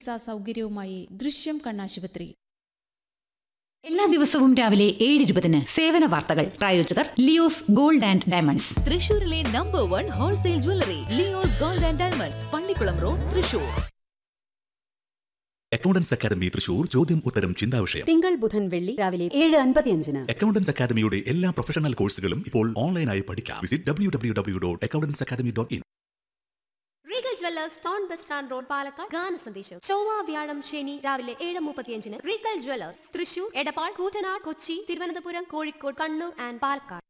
ചികിത്സാ സൗകര്യവുമായി ദൃശ്യം കണ്ണാശുപത്രി എല്ലാ ദിവസവും രാവിലെ ഏഴ് ഇരുപതിന് സേവന വാർത്തകൾ പ്രായോജകർ ലിയോസ് ഗോൾഡ് ആൻഡ് ഡയമണ്ട്സ് തൃശൂരിലെ number one wholesale jewellery Leo's Gold and Diamonds Pallikkulam road Thrissur Accountants Academy Thrissur ചോദ്യം ഉത്തരം ചിന്താവിഷയം തിങ്കൾ ബുധൻ വെള്ളി രാവിലെ ഏഴ് അൻപത്തിയഞ്ചിന് അക്കൗണ്ടൻസ് അക്കാദമിയുടെ എല്ലാ പ്രൊഫഷണൽ കോഴ്സുകളും ഇപ്പോൾ ഓൺലൈനായി പഠിക്കാം visit W W W dot Accountants Academy dot in Regal Jewellers town bus stand road Palakkad ഗാന സന്ദേശം ചൊവ്വ വ്യാഴം ശനി രാവിലെ ഏഴ് മുപ്പത്തിയഞ്ചിന് Regal Jewellers Thrissur Edappal Koottanad Kochi Thiruvananthapuram Kozhikode Kannur and Palakkad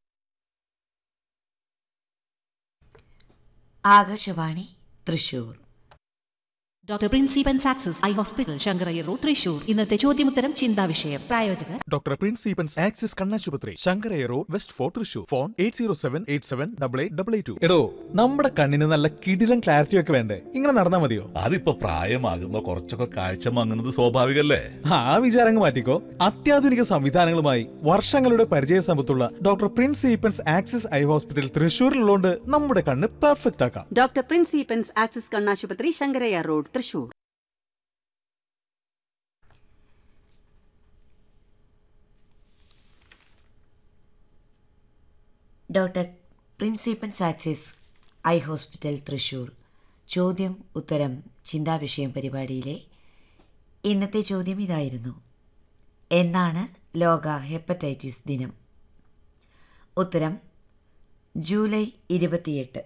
Akashvani Thrissur doctor പ്രിൻസിപ്പൻ സാക്സസ് eye hospital Shankarayya road Thrissur ഇന്നത്തെ ചോദ്യമുത്തരം ചിന്താവിഷയം പ്രായോജകർ ഡോക്ടർ പ്രിൻസ് ഈപ്പൻസ് ആക്സിസ് കണ്ണാശുപത്രി Shankarayya road west fort Thrissur phone eight zero seven eight seven double eight double eight two എടോ നമ്മുടെ കണ്ണിന് നല്ല കിടിലം ക്ലാരിറ്റി ഒക്കെ വേണ്ടേ ഇങ്ങനെ നടന്നാ മതിയോ അതിപ്പോ പ്രായമാകുമ്പോ കുറച്ചൊക്കെ കാഴ്ച മങ്ങുന്നത് സ്വാഭാവികല്ലേ ആ വിചാരങ്ങൾ മാറ്റിക്കോ അത്യാധുനിക സംവിധാനങ്ങളുമായി വർഷങ്ങളുടെ പരിചയ സമ്പത്തുള്ള doctor Prince Eappen's Axis eye hospital തൃശ്ശൂരിലുള്ളതുകൊണ്ട് നമ്മുടെ കണ്ണ് പെർഫെക്റ്റ് ആക്കാം ഡോക്ടർ പ്രിൻസ് ഈപ്പൻസ് ആക്സിസ് കണ്ണാശുപത്രി ശങ്കരയ്യ റോഡ് തൃശൂർ ഡോക്ടർ പ്രിൻസിപ്പൻ സാക്സിസ് ഐ ഹോസ്പിറ്റൽ തൃശൂർ ചോദ്യം ഉത്തരം ചിന്താവിഷയം പരിപാടിയിലെ ഇന്നത്തെ ചോദ്യം ഇതായിരുന്നു എന്നാണ് ലോക ഹെപ്പറ്റൈറ്റിസ് ദിനം ഉത്തരം ജൂലൈ ഇരുപത്തിയെട്ട്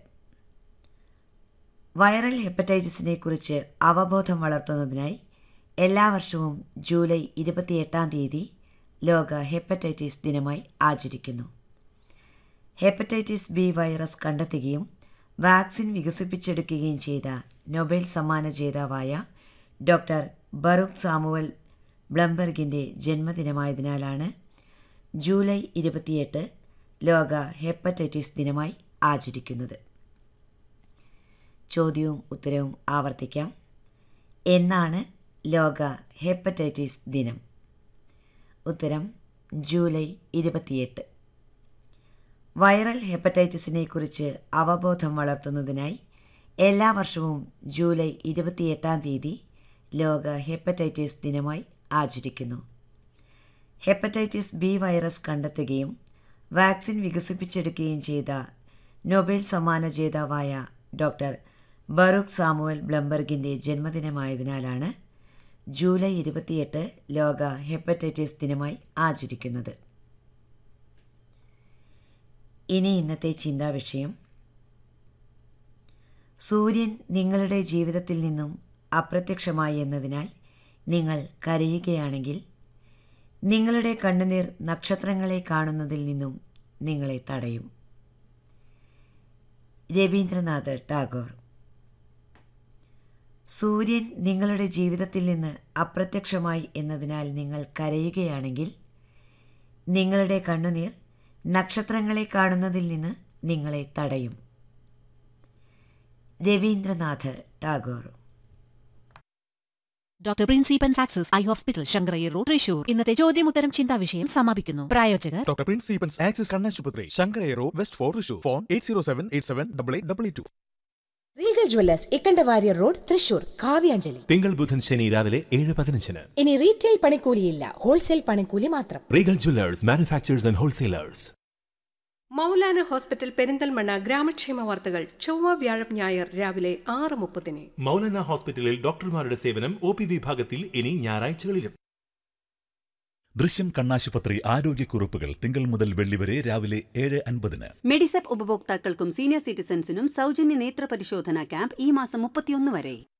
വൈറൽ ഹെപ്പറ്റൈറ്റിസിനെ കുറിച്ച് അവബോധം വളർത്തുന്നതിനായി എല്ലാ വർഷവും ജൂലൈ ഇരുപത്തിയെട്ടാം തീയതി ലോക ഹെപ്പറ്റൈറ്റിസ് ദിനമായി ആചരിക്കുന്നു ഹെപ്പറ്റൈറ്റിസ് ബി വൈറസ് കണ്ടെത്തുകയും വാക്സിൻ വികസിപ്പിച്ചെടുക്കുകയും ചെയ്ത നൊബേൽ സമ്മാന ജേതാവായ ഡോക്ടർ ബറൂഖ് സാമുവൽ ബ്ലംബർഗിൻ്റെ ജന്മദിനമായതിനാലാണ് ജൂലൈ ഇരുപത്തിയെട്ട് ലോക ഹെപ്പറ്റൈറ്റിസ് ദിനമായി ആചരിക്കുന്നത് ചോദ്യവും ഉത്തരവും ആവർത്തിക്കാം എന്നാണ് ലോക ഹെപ്പറ്റൈറ്റിസ് ദിനം ഉത്തരം ജൂലൈ ഇരുപത്തിയെട്ട് വൈറൽ ഹെപ്പറ്റൈറ്റിസിനെ കുറിച്ച് അവബോധം വളർത്തുന്നതിനായി എല്ലാ വർഷവും ജൂലൈ ഇരുപത്തിയെട്ടാം തീയതി ലോക ഹെപ്പറ്റൈറ്റിസ് ദിനമായി ആചരിക്കുന്നു ഹെപ്പറ്റൈറ്റിസ് ബി വൈറസ് കണ്ടെത്തുകയും വാക്സിൻ വികസിപ്പിച്ചെടുക്കുകയും ചെയ്ത നൊബേൽ സമ്മാന ജേതാവായ ഡോക്ടർ ബറൂഖ് സാമുവൽ ബ്ലംബർഗിൻ്റെ ജന്മദിനമായതിനാലാണ് ജൂലൈ ഇരുപത്തിയെട്ട് ലോക ഹെപ്പറ്റൈറ്റിസ് ദിനമായി ആചരിക്കുന്നത് ഇനി ഇന്നത്തെ ചിന്താവിഷയം സൂര്യൻ നിങ്ങളുടെ ജീവിതത്തിൽ നിന്നും അപ്രത്യക്ഷമായി എന്നതിനാൽ നിങ്ങൾ കരയുകയാണെങ്കിൽ നിങ്ങളുടെ കണ്ണുനീർ നക്ഷത്രങ്ങളെ കാണുന്നതിൽ നിന്നും നിങ്ങളെ തടയും രവീന്ദ്രനാഥ് ടാഗോർ സൂര്യൻ നിങ്ങളുടെ ജീവിതത്തിൽ നിന്ന് അപ്രത്യക്ഷമായി എന്നതിനാൽ നിങ്ങൾ കരയുകയാണെങ്കിൽ നിങ്ങളുടെ കണ്ണുനീർ നക്ഷത്രങ്ങളെ കാണുന്നതിൽ നിന്ന് നിങ്ങളെ തടയും രവീന്ദ്രനാഥ് ടാഗോർ ഡോക്ടർ പ്രിൻസിപ്പൻ സാക്സസ് eye hospital Shankarayya road Thrissur ഇന്നത്തെ ചോദ്യമുത്തരം ചിന്താവിഷയം സമാപിക്കുന്നു പ്രായോജകർ ഡോക്ടർ പ്രിൻസ് ഈപ്പൻസ് ആക്സിസ് കണ്ണാശുപത്രി Shankarayya road west fort Thrissur phone eight zero seven eight seven double eight double eight two Regal Jewellers Ikkanda Warrier road Thrissur Kavyanjali തിങ്കൾ ബുധൻ ശനി രാവിലെ ഏഴ് പതിനഞ്ചിന് ഇനി റീറ്റെയിൽ പണിക്കൂലിയില്ല ഹോൾസെയിൽ പണിക്കൂലി മാത്രം Regal Jewellers manufacturers and wholesalers Moulana hospital Perinthalmanna ഗ്രാമക്ഷേമ വാർത്തകൾ ചൊവ്വ വ്യാഴം ഞായർ രാവിലെ ആറ് മുപ്പതിന് മൗലാന ഹോസ്പിറ്റലിൽ ഡോക്ടർമാരുടെ സേവനം ഒ പി വിഭാഗത്തിൽ ഇനി ഞായറാഴ്ചകളിലും ദൃശ്യം കണ്ണാശുപത്രി ആരോഗ്യക്കുറിപ്പുകൾ തിങ്കൾ മുതൽ വെള്ളി വരെ രാവിലെ ഏഴ് അൻപതിന് മെഡിസെപ്പ് ഉപഭോക്താക്കൾക്കും സീനിയർ സിറ്റിസൺസിനും സൗജന്യ നേത്ര പരിശോധന ക്യാമ്പ് ഈ മാസം മുപ്പത്തിയൊന്ന് വരെ